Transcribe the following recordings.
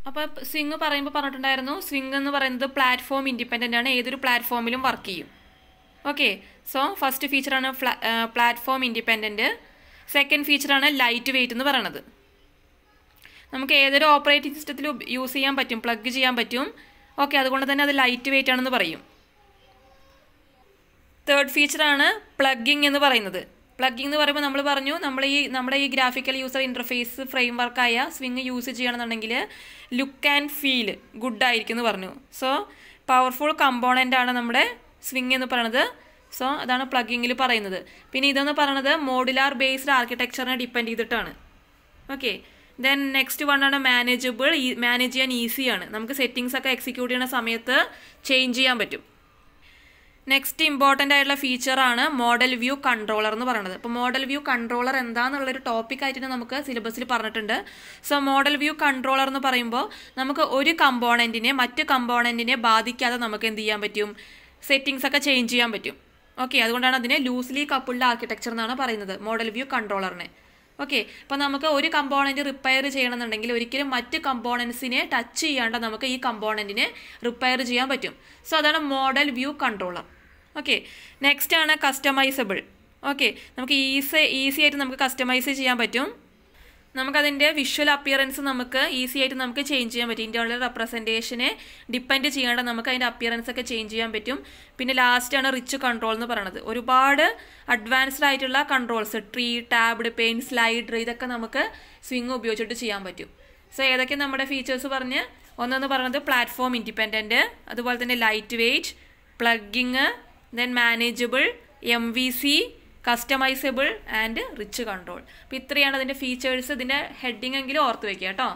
അപ്പോൾ സ്വിങ് പറയുമ്പോൾ പറഞ്ഞിട്ടുണ്ടായിരുന്നു സ്വിങ് എന്ന് പറയുന്നത് പ്ലാറ്റ്ഫോം ഇൻഡിപെൻഡൻ്റ് ആണ് ഏതൊരു പ്ലാറ്റ്ഫോമിലും വർക്ക് ചെയ്യും ഓക്കെ സോ ഫസ്റ്റ് ഫീച്ചറാണ് പ്ലാറ്റ്ഫോം ഇൻഡിപെൻഡൻറ്റ് സെക്കൻഡ് ഫീച്ചറാണ് ലൈറ്റ് വെയിറ്റ് എന്ന് പറയണത് നമുക്ക് ഏതൊരു ഓപ്പറേറ്റിംഗ് സിസ്റ്റത്തിൽ യൂസ് ചെയ്യാൻ പറ്റും പ്ലഗ് ചെയ്യാൻ പറ്റും ഓക്കെ അതുകൊണ്ട് തന്നെ അത് ലൈറ്റ് വെയിറ്റ് ആണെന്ന് പറയും തേർഡ് ഫീച്ചറാണ് പ്ലഗിങ് എന്ന് പറയുന്നത് പ്ലഗിങ് എന്ന് പറയുമ്പോൾ നമ്മൾ പറഞ്ഞു നമ്മൾ ഈ നമ്മുടെ ഈ ഗ്രാഫിക്കൽ യൂസർ ഇൻ്റർഫേസ് ഫ്രെയിം വർക്കായ സ്വിങ് യൂസ് ചെയ്യണമെന്നുണ്ടെങ്കിൽ ലുക്ക് ആൻഡ് ഫീൽ ഗുഡ് ആയിരിക്കും എന്ന് പറഞ്ഞു സോ പവർഫുൾ കമ്പോണൻ്റ് ആണ് നമ്മുടെ സ്വിങ് എന്ന് പറയുന്നത് സോ അതാണ് പ്ലഗിങ്ങിൽ പറയുന്നത് പിന്നെ ഇതെന്ന് പറയുന്നത് മോഡുലാർ ബേസ്ഡ് ആർക്കിടെക്ചറിനെ ഡിപ്പെൻഡ് ചെയ്തിട്ടാണ് ഓക്കെ ദെൻ നെക്സ്റ്റ് വൺ ആണ് മാനേജബിൾ മാനേജ് ചെയ്യാൻ ഈസിയാണ് നമുക്ക് സെറ്റിങ്സ് ഒക്കെ എക്സിക്യൂട്ട് ചെയ്യുന്ന സമയത്ത് ചേഞ്ച് ചെയ്യാൻ പറ്റും നെക്സ്റ്റ് ഇമ്പോർട്ടൻ്റ് ആയിട്ടുള്ള ഫീച്ചറാണ് മോഡൽ വ്യൂ കൺട്രോളർ എന്ന് പറയുന്നത് അപ്പോൾ മോഡൽ വ്യൂ കൺട്രോളർ എന്താണെന്നുള്ളൊരു ടോപ്പിക് ആയിട്ട് നമുക്ക് സിലബസിൽ പറഞ്ഞിട്ടുണ്ട് സോ മോഡൽ വ്യൂ കൺട്രോളർ എന്ന് പറയുമ്പോൾ നമുക്ക് ഒരു കമ്പോണൻറ്റിനെ മറ്റ് കമ്പോണൻറ്റിനെ ബാധിക്കാതെ നമുക്ക് എന്ത് ചെയ്യാൻ പറ്റും സെറ്റിങ്സ് ഒക്കെ ചേഞ്ച് ചെയ്യാൻ പറ്റും ഓക്കെ അതുകൊണ്ടാണ് അതിനെ ലൂസ്ലി കപ്പിൾഡ് ആർക്കിടെക്ചർ എന്നാണ് പറയുന്നത് മോഡൽ വ്യൂ കൺട്രോളറിനെ ഓക്കെ അപ്പോൾ നമുക്ക് ഒരു കമ്പോണൻറ്റ് റിപ്പയർ ചെയ്യണമെന്നുണ്ടെങ്കിൽ ഒരിക്കലും മറ്റ് കമ്പോണൻസിനെ ടച്ച് ചെയ്യാണ്ട് നമുക്ക് ഈ കമ്പോണൻറ്റിനെ റിപ്പയർ ചെയ്യാൻ പറ്റും സോ അതാണ് model view controller okay next ആണ് കസ്റ്റമൈസബിൾ ഓക്കെ നമുക്ക് ഈസി ഈസി ആയിട്ട് നമുക്ക് കസ്റ്റമൈസ് ചെയ്യാൻ പറ്റും നമുക്കതിൻ്റെ വിഷ്വൽ അപ്പിയറൻസ് നമുക്ക് ഈസി ആയിട്ട് നമുക്ക് ചേഞ്ച് ചെയ്യാൻ പറ്റും ഇൻറ്റേർണൽ റെപ്രസെൻറ്റേഷനെ ഡിപ്പെൻഡ് ചെയ്യാണ്ട് നമുക്ക് അതിൻ്റെ അപ്പിയറൻസ് ഒക്കെ ചേഞ്ച് ചെയ്യാൻ പറ്റും പിന്നെ ലാസ്റ്റാണ് റിച്ച് കൺട്രോൾ എന്ന് പറയുന്നത് ഒരുപാട് അഡ്വാൻസ്ഡ് ആയിട്ടുള്ള controls tree tabbed pane slider ഇതൊക്കെ നമുക്ക് സ്വിങ് ഉപയോഗിച്ചിട്ട് ചെയ്യാൻ പറ്റും സോ ഏതൊക്കെ നമ്മുടെ ഫീച്ചേഴ്സ് പറഞ്ഞ് ഒന്നെന്ന് പറയുന്നത് പ്ലാറ്റ്ഫോം ഇൻഡിപെൻഡൻറ്റ് അതുപോലെ തന്നെ light weight plugging then manageable M V C customizable and rich control അപ്പോൾ ഇത്രയാണ് അതിൻ്റെ ഫീച്ചേഴ്സ് ഇതിൻ്റെ ഹെഡിങ് എങ്കിലും ഓർത്ത് വെക്കുക കേട്ടോ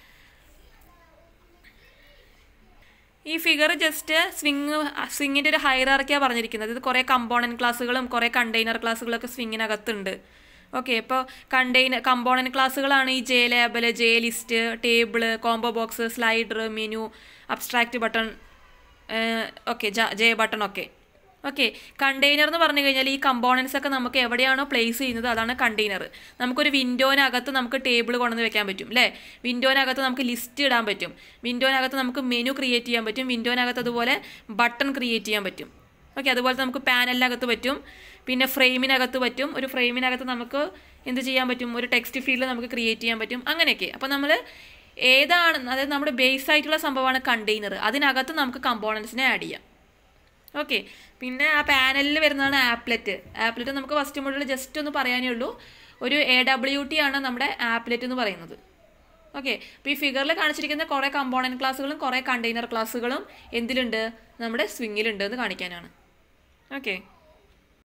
ഈ ഫിഗർ ജസ്റ്റ് സ്വിങ് സ്വിങ്ങിൻ്റെ ഒരു ഹൈറാർക്കിയാണ് പറഞ്ഞിരിക്കുന്നത് ഇത് കുറേ കമ്പോണൻറ്റ് ക്ലാസ്സുകളും കുറേ കണ്ടെയ്നർ ക്ലാസ്സുകളൊക്കെ സ്വിങ്ങിനകത്തുണ്ട് ഓക്കെ ഇപ്പോൾ കണ്ടെയ്നർ കമ്പോണൻറ്റ് ക്ലാസ്സുകളാണ് ഈ J label J list table combo box slider menu abstract button okay J button ഒക്കെ ഓക്കെ കണ്ടെയ്നർ എന്ന് പറഞ്ഞു കഴിഞ്ഞാൽ ഈ കമ്പോണൻസ് ഒക്കെ നമുക്ക് എവിടെയാണോ പ്ലേസ് ചെയ്യുന്നത് അതാണ് കണ്ടെയ്നർ നമുക്കൊരു വിൻഡോനകത്ത് നമുക്ക് ടേബിൾ കൊണ്ടുവന്ന് വെക്കാൻ പറ്റും അല്ലേ വിൻഡോനകത്ത് നമുക്ക് ലിസ്റ്റ് ഇടാൻ പറ്റും വിൻഡോനകത്ത് നമുക്ക് മെനു ക്രിയേറ്റ് ചെയ്യാൻ പറ്റും വിൻഡോനകത്ത് അതുപോലെ ബട്ടൺ ക്രിയേറ്റ് ചെയ്യാൻ പറ്റും ഓക്കെ അതുപോലെ നമുക്ക് പാനലിനകത്ത് പറ്റും പിന്നെ ഫ്രെയിമിനകത്ത് പറ്റും ഒരു ഫ്രെയിമിനകത്ത് നമുക്ക് എന്ത് ചെയ്യാൻ പറ്റും ഒരു ടെക്സ്റ്റ് ഫീൽഡ് നമുക്ക് ക്രിയേറ്റ് ചെയ്യാൻ പറ്റും അങ്ങനെയൊക്കെ അപ്പോൾ നമ്മൾ ഏതാണ് അതായത് നമ്മുടെ ബേസ് ആയിട്ടുള്ള സംഭവമാണ് കണ്ടെയ്നർ അതിനകത്ത് നമുക്ക് കമ്പോണൻസിനെ ആഡ് ചെയ്യാം ഓക്കെ പിന്നെ ആ പാനലിൽ വരുന്നതാണ് ആപ്ലെറ്റ് ആപ്ലെറ്റ് നമുക്ക് ഫസ്റ്റ് മോഡിൽ ജസ്റ്റ് ഒന്ന് പറയാനേ ഉള്ളൂ ഒരു എ ഡബ്ല്യു ടി ആണ് നമ്മുടെ ആപ്ലെറ്റ് എന്ന് പറയുന്നത് ഓക്കെ അപ്പോൾ ഈ ഫിഗറിൽ കാണിച്ചിരിക്കുന്ന കുറേ കമ്പോണൻറ്റ് ക്ലാസ്സുകളും കുറേ കണ്ടെയ്നർ ക്ലാസ്സുകളും എന്തിലുണ്ട് നമ്മുടെ സ്വിങ്ങിലുണ്ട് എന്ന് കാണിക്കാനാണ് ഓക്കെ